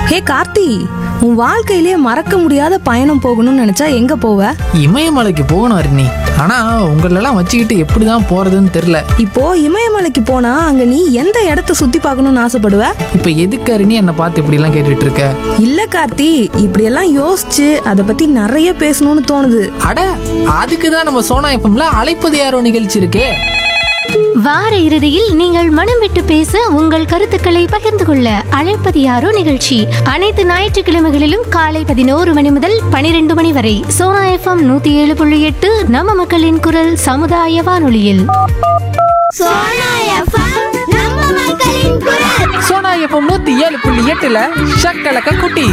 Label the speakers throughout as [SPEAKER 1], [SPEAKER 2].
[SPEAKER 1] ஹே கார்த்தி உன் வாழ்க்கையிலேயே மறக்க முடியாத பயணம் போகணும்னு நினைச்சா எங்க போவ
[SPEAKER 2] இமயமலைக்கு போகணும் அருணி ஆனா உங்களெல்லாம் வச்சுக்கிட்டு எப்படிதான் போறதுன்னு தெரியல
[SPEAKER 1] இப்போ இமயமலைக்கு போனா அங்க நீ எந்த இடத்த சுத்தி பார்க்கணும்னு ஆசைப்படுவ
[SPEAKER 2] இப்ப எதுக்கு அருணி என்னை பார்த்து இப்படி எல்லாம் கேட்டுட்டு இருக்க
[SPEAKER 1] இல்ல கார்த்தி இப்படியெல்லாம் யோசிச்சு அதை பத்தி நிறைய பேசணும்னு தோணுது
[SPEAKER 2] அட அதுக்கு தான் நம்ம சோனா எஃப்எம்ல அழைப்பது யாரோ நிகழ்ச்சி இருக்கே
[SPEAKER 3] வார இறுதியில் நீங்கள் மனம் விட்டு பேச உங்கள் கருத்துக்களை பகிர்ந்து கொள்ள அழைப்பது யாரோ நிகழ்ச்சி அனைத்து ஞாயிற்றுக்கிழமைகளிலும் காலை பதினோரு மணி முதல் பனிரெண்டு மணி வரை சோனா எஃப்எம் நூத்தி ஏழு புள்ளி எட்டு நம்ம மக்களின் குரல் சமுதாய வானொலியில்
[SPEAKER 4] சோனா எஃப்எம் நம்ம மக்களின் குரல்
[SPEAKER 2] சோனா எஃப்எம் நூத்தி ஏழு புள்ளி எட்டுல ஷக்கலக்க குட்டி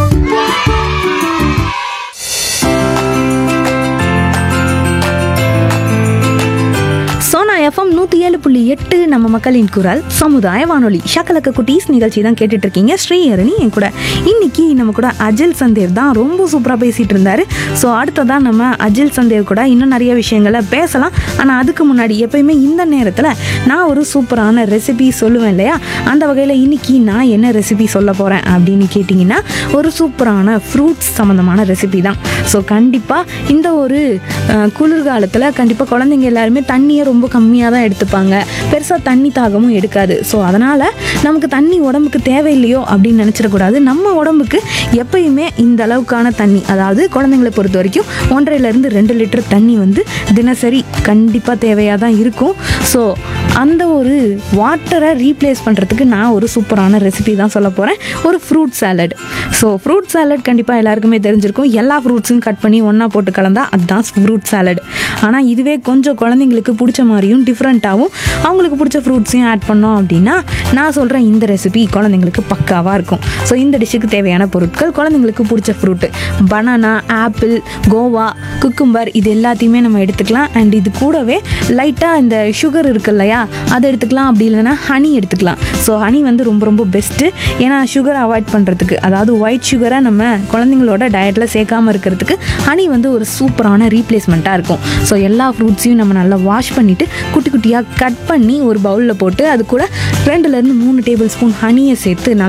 [SPEAKER 1] சோனா எஃப்எம் நூத்தி ஏழு புள்ளி எட்டு நம்ம மக்களின் குரல் சமுதாய வானொலி ஷக்கலக்க குட்டீஸ் நிகழ்ச்சி தான் கேட்டுட்டு இருக்கீங்க ஸ்ரீஹரணி என் கூட இன்னைக்கு நம்ம கூட அஜில் சந்தேவ் தான் ரொம்ப சூப்பரா பேசிட்டு இருந்தாரு ஸோ அடுத்ததான் நம்ம அஜில் சந்தேவ் கூட இன்னும் நிறைய விஷயங்களை பேசலாம் ஆனா அதுக்கு முன்னாடி எப்பயுமே இந்த நேரத்துல நான் ஒரு சூப்பரான ரெசிபி சொல்லுவேன் இல்லையா அந்த வகையில் இன்னைக்கு நான் என்ன ரெசிபி சொல்ல போறேன் அப்படின்னு கேட்டிங்கன்னா ஒரு சூப்பரான ஃப்ரூட்ஸ் சம்மந்தமான ரெசிபி தான் ஸோ கண்டிப்பாக இந்த ஒரு அஹ், குளிர்காலத்தில் கண்டிப்பாக குழந்தைங்க எல்லாருமே தண்ணியை ரொம்ப கம்மியாக தான் எடுத்துப்பாங்க பெருசாக தண்ணி தாகமும் எடுக்காது ஸோ அதனால் நமக்கு தண்ணி உடம்புக்கு தேவையில்லையோ அப்படின்னு நினச்சிடக்கூடாது நம்ம உடம்புக்கு எப்பயுமே இந்த அளவுக்கான தண்ணி அதாவது குழந்தைங்களை பொறுத்த வரைக்கும் ஒன்றரைலேருந்து ரெண்டு லிட்டர் தண்ணி வந்து தினசரி கண்டிப்பாக தேவையாக தான் இருக்கும் ஸோ அந்த ஒரு வாட்டரை ரீப்ளேஸ் பண்ணுறதுக்கு நான் ஒரு சூப்பரான ரெசிபி தான் சொல்ல போகிறேன் ஒரு fruit salad so fruit salad கண்டிப்பாக எல்லாருக்குமே தெரிஞ்சிருக்கும் எல்லா ஃப்ரூட்ஸும் கட் பண்ணி ஒன்றா போட்டு கலந்தா அதுதான் ஃப்ரூட் சாலட் ஆனால் இதுவே கொஞ்சம் குழந்தைங்களுக்கு பிடிச்ச மாதிரியும் டிஃப்ரெண்ட்டாகவும் அவங்களுக்கு பிடிச்ச ஃப்ரூட்ஸையும் ஆட் பண்ணோம் அப்படின்னா நான் சொல்கிறேன் இந்த ரெசிபி குழந்தைங்களுக்கு பக்காவாக இருக்கும் ஸோ இந்த டிஷ்ஷுக்கு தேவையான பொருட்கள் குழந்தைங்களுக்கு பிடிச்ச fruit banana apple guava cucumber இது எல்லாத்தையுமே நம்ம எடுத்துக்கலாம் அண்ட் இது கூடவே லைட்டாக இந்த சுகர் இருக்கு இல்லையா அதை எடுத்துக்கலாம் அப்படி இல்லைன்னா ஹனி எடுத்துக்கலாம் ஸோ ஹனி வந்து ரொம்ப ரொம்ப பெஸ்ட்டு ஏன்னா சுகர் அவாய்ட் பண்ணுறதுக்கு அதாவது ஒயிட் சுகரை நம்ம குழந்தைங்களோட டயட்டில் சேர்க்காம இருக்கிறதுக்கு ஹனி வந்து ஒரு சூப்பரான ரீப்ளேஸ்மெண்ட்டாக இருக்கும் ஸோ எல்லா ஃப்ரூட்ஸையும் நம்ம நல்லா வாஷ் பண்ணிவிட்டு குட்டி குட்டியாக கட் பண்ணி ஒரு பவுலில் போட்டு அது கூட ரெண்டுலேருந்து மூணு டேபிள் ஸ்பூன் ஹனியை சேர்த்து நல்லா